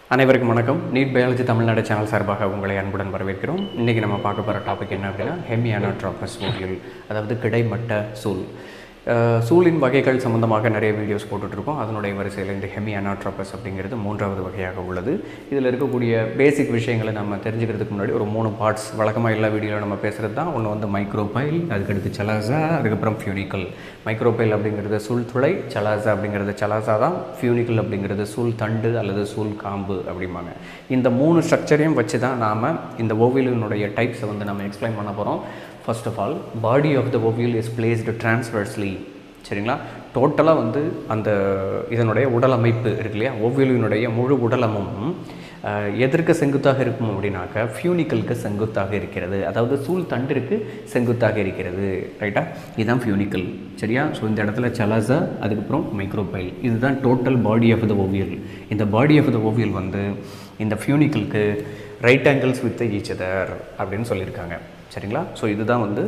அனைவருக்கும் வணக்கம் NEET biology Tamil Nadu channel சார்பாக உங்களை அன்புடன் வரவேற்கிறோம் இன்றைக்கி நம்ம பார்க்க போகிற டாபிக் என்ன அப்படின்னா ஹெமியானோட்ராபஸ் ஓவியல் அதாவது கிடைமட்ட சூல் அஹ், சூழின் வகைகள் சம்மந்தமாக நிறைய வீடியோஸ் போட்டுட்ருக்கோம் அதனுடைய வரிசையில் இந்த ஹெமியானோட்ராபஸ் அப்படிங்கிறது மூன்றாவது வகையாக உள்ளது இதில் இருக்கக்கூடிய பேசிக் விஷயங்களை நம்ம தெரிஞ்சுக்கிறதுக்கு முன்னாடி ஒரு மூணு பார்ட்ஸ் வழக்கமாக எல்லா வீடியோவில் நம்ம பேசுகிறது தான் ஒன்று வந்து மைக்ரோபைல் அதுக்கடுத்து சலாசா அதுக்கப்புறம் ஃபியூனிக்கல் மைக்ரோபைல் அப்படிங்கிறது சூழ் துளை சலாசா அப்படிங்கிறது சலாசா தான் ஃபியூனிக்கல் அப்படிங்கிறது சூழ் தண்டு அல்லது சூழ் காம்பு அப்படிம்பாங்க இந்த மூணு ஸ்ட்ரக்சரையும் வச்சு தான் நாம் இந்த ஓவியலினுடைய டைப்ஸை வந்து நம்ம எக்ஸ்பிளைன் பண்ண போகிறோம் first of all body of the ovule is placed transversely சரிங்களா டோட்டலாக வந்து அந்த இதனுடைய உடல் அமைப்பு இருக்கு இல்லையா ஓவியலினுடைய முழு உடலமும் அஹ், எதற்கு செங்குத்தாக இருக்கும் அப்படின்னாக்க ஃபியூனிக்கலுக்கு செங்குத்தாக இருக்கிறது அதாவது சூழ் தண்டிற்கு செங்குத்தாக இருக்கிறது ரைட்டா இதுதான் ஃபியூனிக்கல் சரியா ஸோ இந்த இடத்துல சலாசா அதுக்கப்புறம் மைக்ரோபைல் இதுதான் total body of the ovule இந்த பாடி ஆஃப் த ஓவியல் வந்து இந்த ஃபியூனிக்கலுக்கு right angles with each other அப்படின்னு சொல்லியிருக்காங்க சரிங்களா ஸோ இதுதான் வந்து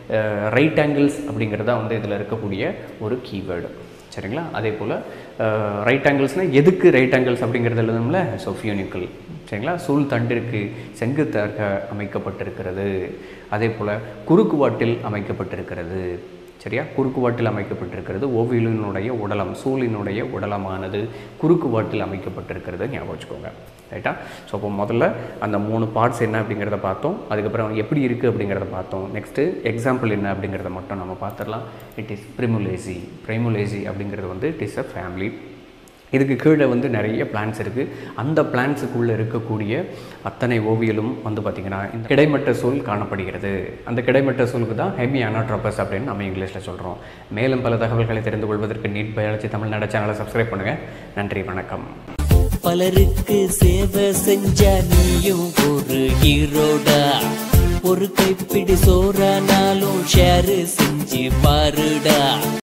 ரைட் ஆங்கிள்ஸ் அப்படிங்கிறது தான் வந்து இதில் இருக்கக்கூடிய ஒரு கீவேர்டு சரிங்களா அதே போல் ரைட் ஆங்கிள்ஸ்னால் எதுக்கு ரைட் ஆங்கிள்ஸ் அப்படிங்கிறது எழுதணும்ல ஸோ ஃபியூனிக்கல் சரிங்களா சூழ் தண்டிற்கு செங்குத்தாக அமைக்கப்பட்டிருக்கிறது அதே போல் குறுக்குவாட்டில் அமைக்கப்பட்டிருக்கிறது சரியா குறுக்குவாட்டில் அமைக்கப்பட்டிருக்கிறது ஓவியலினுடைய உடலம் சூழினுடைய உடலமானது குறுக்குவாட்டில் அமைக்கப்பட்டிருக்கிறது ஞாபகம் வச்சுக்கோங்க ரைட்டா ஸோ அப்போ முதல்ல அந்த மூணு பார்ட்ஸ் என்ன அப்படிங்கிறத பார்த்தோம் அதுக்கப்புறம் எப்படி இருக்குது அப்படிங்கிறத பார்த்தோம் நெக்ஸ்ட்டு எக்ஸாம்பிள் என்ன அப்படிங்கிறத மட்டும் நம்ம பார்த்துடலாம் இட் இஸ் பிரிமுலேசி பிரைமுலேசி அப்படிங்கிறது வந்து இட் இஸ் அ ஃபேமிலி இதுக்கு கீழே வந்து நிறைய பிளான்ஸ் இருக்குது அந்த பிளான்ஸுக்குள்ளே இருக்கக்கூடிய அத்தனை ஓவியலும் வந்து பார்த்திங்கன்னா இந்த கிடைமட்ட சூழ் காணப்படுகிறது அந்த கிடைமட்ட சூழுக்கு தான் ஹெமி அனாட்ரோபஸ் அப்படின்னு நம்ம இங்கிலீஷில் சொல்கிறோம் மேலும் பல தகவல்களை தெரிந்து கொள்வதற்கு நீட் பயாலஜி தமிழ்நாடு சேனலை சப்ஸ்கிரைப் பண்ணுங்கள் நன்றி வணக்கம் பலருக்கு சேவை செஞ்ச நீயும் ஒரு ஹீரோடா ஒரு கைப்பிடி சோறானாலும் ஷேர் செஞ்சு பாருடா